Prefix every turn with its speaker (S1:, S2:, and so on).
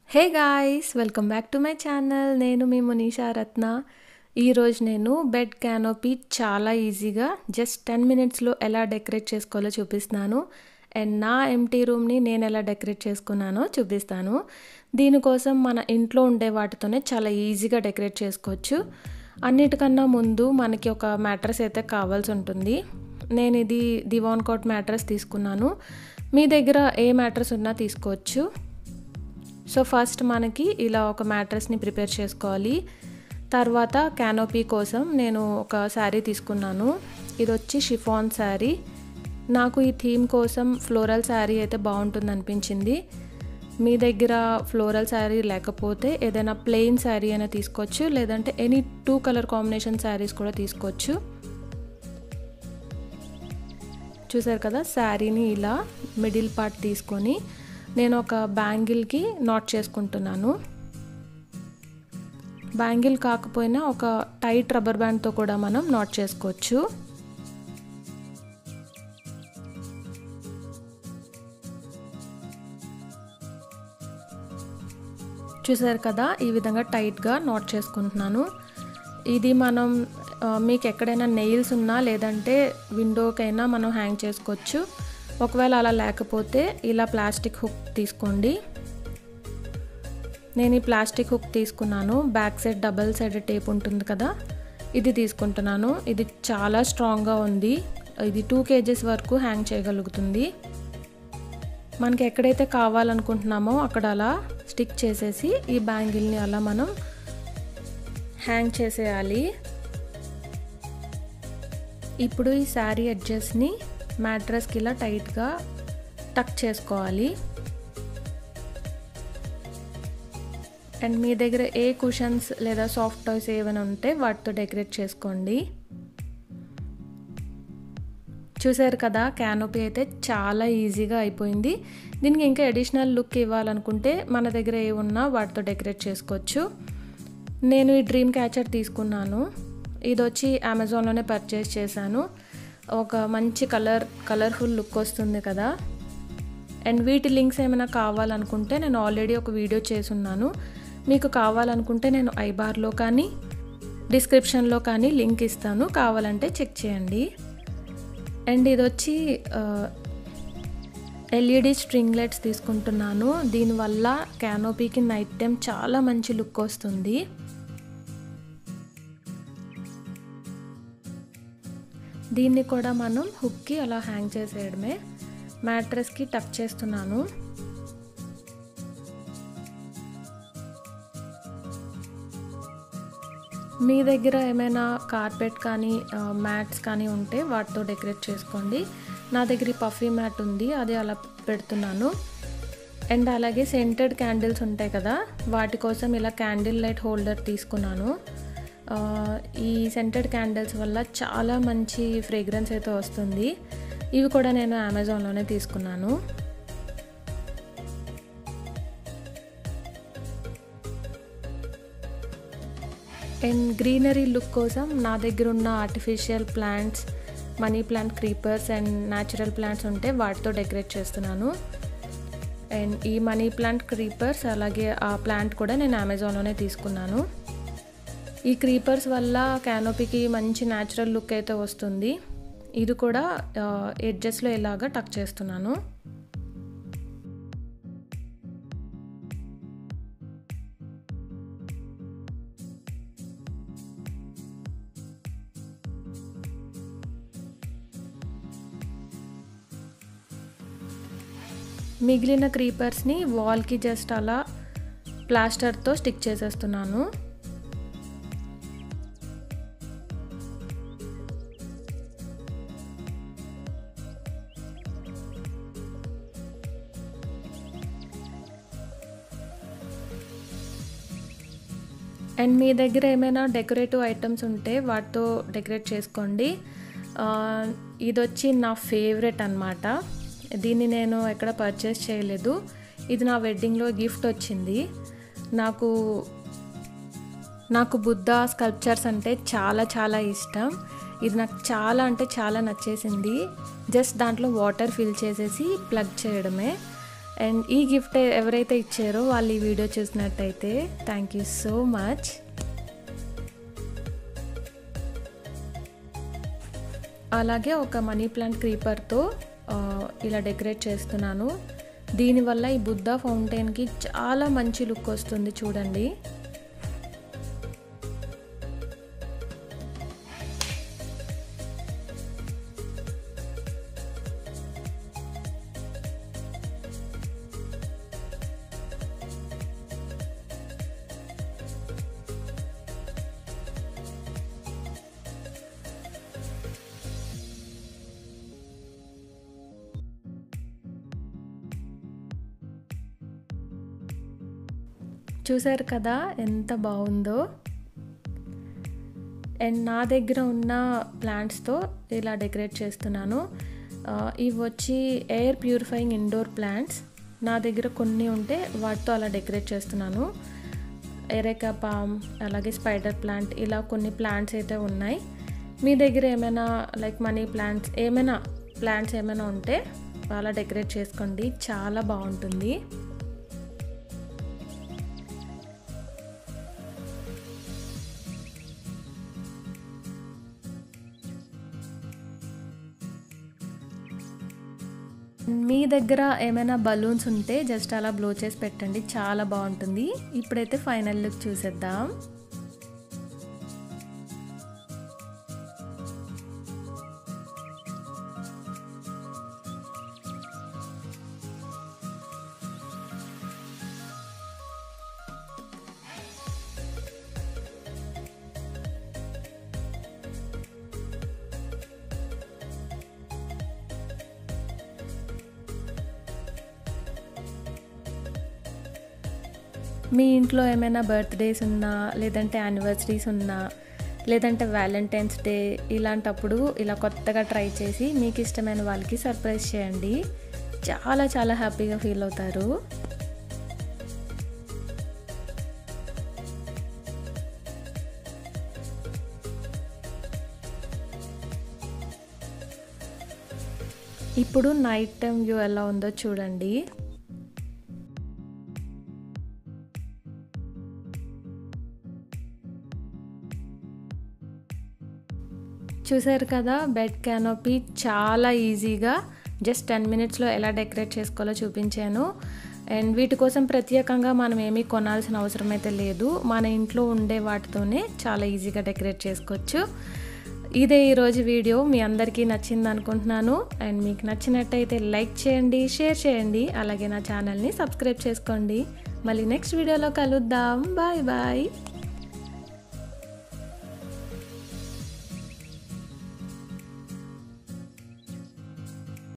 S1: hey guys welcome back to my channel నేను మీ మునీషా రత్న ఈరోజు నేను బెడ్ క్యానోపీ చాలా ఈజీగా జస్ట్ టెన్ మినిట్స్లో ఎలా డెకరేట్ చేసుకోవాలో చూపిస్తున్నాను అండ్ నా ఎంటీ రూమ్ని నేను ఎలా డెకరేట్ చేసుకున్నానో చూపిస్తాను దీనికోసం మన ఇంట్లో ఉండే వాటితోనే చాలా ఈజీగా డెకరేట్ చేసుకోవచ్చు అన్నిటికన్నా ముందు మనకి ఒక మ్యాట్రస్ అయితే కావాల్సి ఉంటుంది నేను ఇది దివాన్ కోట్ మ్యాట్రస్ తీసుకున్నాను మీ దగ్గర ఏ మ్యాట్రస్ ఉన్నా తీసుకోవచ్చు సో ఫస్ట్ మనకి ఇలా ఒక మ్యాట్రస్ని ప్రిపేర్ చేసుకోవాలి తర్వాత క్యానోపీ కోసం నేను ఒక శారీ తీసుకున్నాను ఇది వచ్చి షిఫాన్ శారీ నాకు ఈ థీమ్ కోసం ఫ్లోరల్ శారీ అయితే బాగుంటుంది అనిపించింది మీ దగ్గర ఫ్లోరల్ శారీ లేకపోతే ఏదైనా ప్లెయిన్ శారీ అయినా తీసుకోవచ్చు లేదంటే any two colour combination saris కూడా తీసుకోవచ్చు చూసారు కదా శారీని ఇలా మిడిల్ పార్ట్ తీసుకొని నేను ఒక బ్యాంగిల్కి నాట్ చేసుకుంటున్నాను బ్యాంగిల్ కాకపోయినా ఒక టైట్ రబ్బర్ బ్యాండ్తో కూడా మనం నాట్ చేసుకోవచ్చు చూసారు కదా ఈ విధంగా టైట్గా నాట్ చేసుకుంటున్నాను ఇది మనం మీకు ఎక్కడైనా నెయిల్స్ ఉన్నా లేదంటే విండోకైనా మనం హ్యాంగ్ చేసుకోవచ్చు ఒకవేళ అలా లేకపోతే ఇలా ప్లాస్టిక్ హుక్ తీసుకోండి నేను ఈ ప్లాస్టిక్ హుక్ తీసుకున్నాను back side double side tape ఉంటుంది కదా ఇది తీసుకుంటున్నాను ఇది చాలా స్ట్రాంగ్గా ఉంది ఇది టూ కేజెస్ వరకు హ్యాంగ్ చేయగలుగుతుంది మనకి ఎక్కడైతే కావాలనుకుంటున్నామో అక్కడ అలా స్టిక్ చేసేసి ఈ బ్యాంగిల్ని అలా మనం హ్యాంగ్ చేసేయాలి ఇప్పుడు ఈ శారీ ఎడ్జెస్ని మ్యాట్రస్కి ఇలా టైట్గా టక్ చేసుకోవాలి అండ్ మీ దగ్గర ఏ కుషన్స్ లేదా సాఫ్ట్ టాయ్స్ ఏమైనా ఉంటే వాటితో డెకరేట్ చేసుకోండి చూసారు కదా క్యానోపీ అయితే చాలా ఈజీగా అయిపోయింది దీనికి ఇంకా అడిషనల్ లుక్ ఇవ్వాలనుకుంటే మన దగ్గర ఏ ఉన్నా వాటితో డెకరేట్ చేసుకోవచ్చు నేను ఈ డ్రీమ్ క్యాచర్ తీసుకున్నాను ఇది వచ్చి అమెజాన్లోనే పర్చేస్ చేశాను ఒక మంచి కలర్ కలర్ఫుల్ లుక్ వస్తుంది కదా అండ్ వీటి లింక్స్ ఏమైనా కావాలనుకుంటే నేను ఆల్రెడీ ఒక వీడియో చేసున్నాను మీకు కావాలనుకుంటే నేను ఐబార్లో కానీ డిస్క్రిప్షన్లో కానీ లింక్ ఇస్తాను కావాలంటే చెక్ చేయండి అండ్ ఇది వచ్చి ఎల్ఈడి స్ట్రింగ్లెట్స్ తీసుకుంటున్నాను దీనివల్ల క్యానోపీకి నైట్ టైం చాలా మంచి లుక్ వస్తుంది దీన్ని కూడా మనం హుక్కి అలా హ్యాంగ్ చేసేయడమే మ్యాట్రస్కి టక్ చేస్తున్నాను మీ దగ్గర ఏమైనా కార్పెట్ కానీ మ్యాట్స్ కానీ ఉంటే వాటితో డెకరేట్ చేసుకోండి నా దగ్గర పఫీ మ్యాట్ ఉంది అది అలా పెడుతున్నాను అండ్ అలాగే సెంటెడ్ క్యాండిల్స్ ఉంటాయి కదా వాటి కోసం ఇలా క్యాండిల్ లైట్ హోల్డర్ తీసుకున్నాను ఈ సెంటెడ్ క్యాండిల్స్ వల్ల చాలా మంచి ఫ్రేగ్రెన్స్ అయితే వస్తుంది ఇవి కూడా నేను అమెజాన్లోనే తీసుకున్నాను అండ్ గ్రీనరీ లుక్ కోసం నా దగ్గర ఉన్న artificial plants money plant creepers and natural plants ఉంటే వాటితో డెకరేట్ చేస్తున్నాను అండ్ ఈ మనీ ప్లాంట్ క్రీపర్స్ అలాగే ఆ ప్లాంట్ కూడా నేను అమెజాన్లోనే తీసుకున్నాను ఈ క్రీపర్స్ వల్ల క్యానోపీకి మంచి న్యాచురల్ లుక్ అయితే వస్తుంది ఇది కూడా ఎడ్జెస్లో ఇలాగా టక్ చేస్తున్నాను మిగిలిన క్రీపర్స్ని వాల్కి జస్ట్ అలా ప్లాస్టర్తో స్టిక్ చేసేస్తున్నాను అండ్ మీ దగ్గర ఏమైనా డెకరేటివ్ ఐటమ్స్ ఉంటే వాటితో డెకరేట్ చేసుకోండి ఇది వచ్చి నా ఫేవరెట్ అనమాట దీన్ని నేను ఎక్కడ పర్చేస్ చేయలేదు ఇది నా వెడ్డింగ్లో గిఫ్ట్ వచ్చింది నాకు నాకు బుద్ధ స్కల్ప్చర్స్ అంటే చాలా చాలా ఇష్టం ఇది నాకు చాలా అంటే చాలా నచ్చేసింది జస్ట్ దాంట్లో వాటర్ ఫిల్ చేసేసి ప్లగ్ చేయడమే అండ్ ఈ గిఫ్ట్ ఎవరైతే ఇచ్చారో వాళ్ళు ఈ వీడియో చూసినట్టయితే థ్యాంక్ యూ సో మచ్ అలాగే ఒక మనీ ప్లాంట్ క్రీపర్తో ఇలా డెకరేట్ చేస్తున్నాను దీనివల్ల ఈ బుద్ధ ఫౌంటైన్కి చాలా మంచి లుక్ వస్తుంది చూడండి చూసారు కదా ఎంత బాగుందో అండ్ నా దగ్గర ఉన్న ప్లాంట్స్తో ఇలా డెకరేట్ చేస్తున్నాను ఇవి వచ్చి ఎయిర్ ప్యూరిఫైయింగ్ ఇండోర్ ప్లాంట్స్ నా దగ్గర కొన్ని ఉంటే వాటితో అలా డెకరేట్ చేస్తున్నాను ఎరేకా పామ్ అలాగే స్పైడర్ ప్లాంట్ ఇలా కొన్ని ప్లాంట్స్ అయితే ఉన్నాయి మీ దగ్గర ఏమైనా లైక్ మనీ ప్లాంట్స్ ఏమైనా ప్లాంట్స్ ఏమైనా ఉంటే అలా డెకరేట్ చేసుకోండి చాలా బాగుంటుంది మీ దగ్గర ఏమైనా బలూన్స్ ఉంటే జస్ట్ అలా బ్లో చేసి పెట్టండి చాలా బాగుంటుంది ఇప్పుడైతే ఫైనల్ లుక్ చూసేద్దాం మీ ఇంట్లో ఏమైనా బర్త్డేస్ ఉన్నా లేదంటే యానివర్సరీస్ ఉన్నా లేదంటే వ్యాలంటైన్స్ డే ఇలాంటప్పుడు ఇలా కొత్తగా ట్రై చేసి మీకు ఇష్టమైన వాళ్ళకి సర్ప్రైజ్ చేయండి చాలా చాలా హ్యాపీగా ఫీల్ అవుతారు ఇప్పుడు నైట్ టైం వ్యూ ఎలా ఉందో చూడండి చూసారు కదా బెడ్ క్యానోపీ చాలా ఈజీగా జస్ట్ టెన్ మినిట్స్లో ఎలా డెకరేట్ చేసుకోవాలో చూపించాను అండ్ వీటి కోసం ప్రత్యేకంగా మనం ఏమీ కొనాల్సిన అవసరం అయితే లేదు మన ఇంట్లో ఉండే వాటితోనే చాలా ఈజీగా డెకరేట్ చేసుకోవచ్చు ఇదే ఈరోజు వీడియో మీ అందరికీ నచ్చింది అనుకుంటున్నాను అండ్ మీకు నచ్చినట్టయితే లైక్ చేయండి షేర్ చేయండి అలాగే నా ఛానల్ని సబ్స్క్రైబ్ చేసుకోండి మళ్ళీ నెక్స్ట్ వీడియోలో కలుద్దాం బాయ్ బాయ్